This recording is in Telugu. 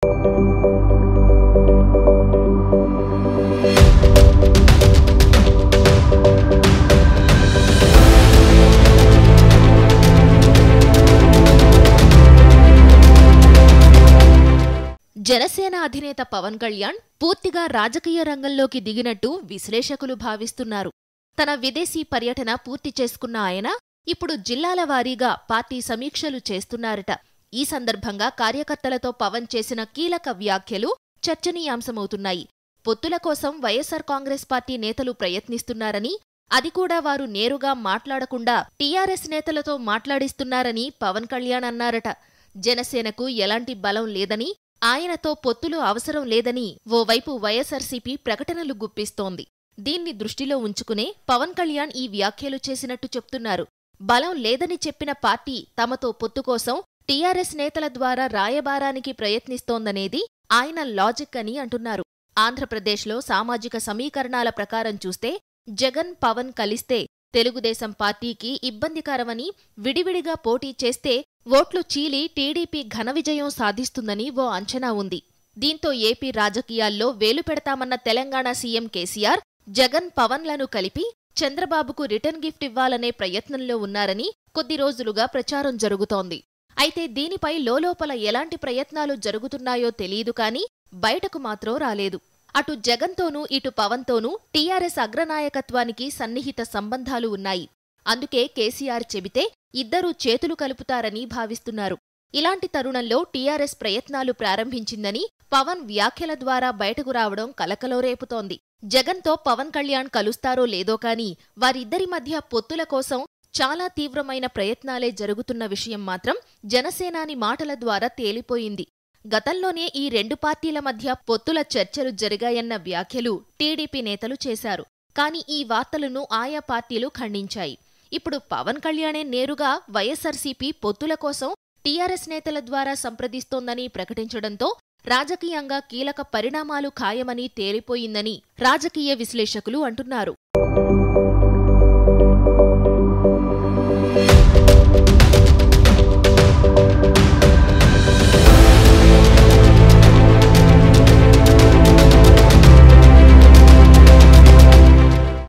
జనసేన అధినేత పవన్ కళ్యాణ్ పూర్తిగా రాజకీయ రంగంలోకి దిగినట్టు విశ్లేషకులు భావిస్తున్నారు తన విదేశీ పర్యటన పూర్తి చేసుకున్న ఆయన ఇప్పుడు జిల్లాల వారీగా పార్టీ సమీక్షలు చేస్తున్నారట ఈ సందర్భంగా కార్యకర్తలతో పవన్ చేసిన కీలక వ్యాఖ్యలు చర్చనీయాంశమవుతున్నాయి పొత్తుల కోసం వైఎస్సార్ కాంగ్రెస్ పార్టీ నేతలు ప్రయత్నిస్తున్నారని అది కూడా వారు నేరుగా మాట్లాడకుండా టీఆర్ఎస్ నేతలతో మాట్లాడిస్తున్నారని పవన్ కళ్యాణ్ అన్నారట జనసేనకు ఎలాంటి బలం లేదని ఆయనతో పొత్తులు అవసరం లేదని ఓవైపు వైఎస్సార్సీపీ ప్రకటనలు గుప్పిస్తోంది దీన్ని దృష్టిలో ఉంచుకునే పవన్ కళ్యాణ్ ఈ వ్యాఖ్యలు చేసినట్టు చెప్తున్నారు బలం లేదని చెప్పిన పార్టీ తమతో పొత్తు కోసం టీఆర్ఎస్ నేతల ద్వారా రాయబారానికి ప్రయత్నిస్తోందనేది ఆయన లాజిక్ అని అంటున్నారు ఆంధ్రప్రదేశ్లో సామాజిక సమీకరణాల ప్రకారం చూస్తే జగన్ పవన్ కలిస్తే తెలుగుదేశం పార్టీకి ఇబ్బందికరమని విడివిడిగా పోటీ చేస్తే ఓట్లు చీలి టీడీపీ ఘన విజయం సాధిస్తుందని ఓ అంచనా ఉంది దీంతో ఏపీ రాజకీయాల్లో వేలు పెడతామన్న తెలంగాణ సీఎం కేసీఆర్ జగన్ పవన్లను కలిపి చంద్రబాబుకు రిటర్న్ గిఫ్ట్ ఇవ్వాలనే ప్రయత్నంలో ఉన్నారని కొద్ది రోజులుగా ప్రచారం జరుగుతోంది అయితే దీనిపై లోలోపల ఎలాంటి ప్రయత్నాలు జరుగుతున్నాయో తెలియదు కానీ బయటకు మాత్రం రాలేదు అటు జగన్తోనూ ఇటు పవన్తోనూ టీఆర్ఎస్ అగ్రనాయకత్వానికి సన్నిహిత సంబంధాలు ఉన్నాయి అందుకే కేసీఆర్ చెబితే ఇద్దరూ చేతులు కలుపుతారని భావిస్తున్నారు ఇలాంటి తరుణంలో టీఆర్ఎస్ ప్రయత్నాలు ప్రారంభించిందని పవన్ వ్యాఖ్యల ద్వారా బయటకు రావడం కలకలో రేపుతోంది జగన్తో పవన్ కళ్యాణ్ కలుస్తారో లేదో కాని వారిద్దరి మధ్య పొత్తుల కోసం చాలా తీవ్రమైన ప్రయత్నాలే జరుగుతున్న విషయం మాత్రం జనసేనాని మాటల ద్వారా తేలిపోయింది గతంలోనే ఈ రెండు పార్టీల మధ్య పొత్తుల చర్చలు జరిగాయన్న వ్యాఖ్యలు టీడీపీ నేతలు చేశారు కాని ఈ వార్తలను ఆయా పార్టీలు ఖండించాయి ఇప్పుడు పవన్ కళ్యాణే నేరుగా వైఎస్సార్సీపీ పొత్తుల కోసం టీఆర్ఎస్ నేతల ద్వారా సంప్రదిస్తోందని ప్రకటించడంతో రాజకీయంగా కీలక పరిణామాలు ఖాయమని తేలిపోయిందని రాజకీయ విశ్లేషకులు అంటున్నారు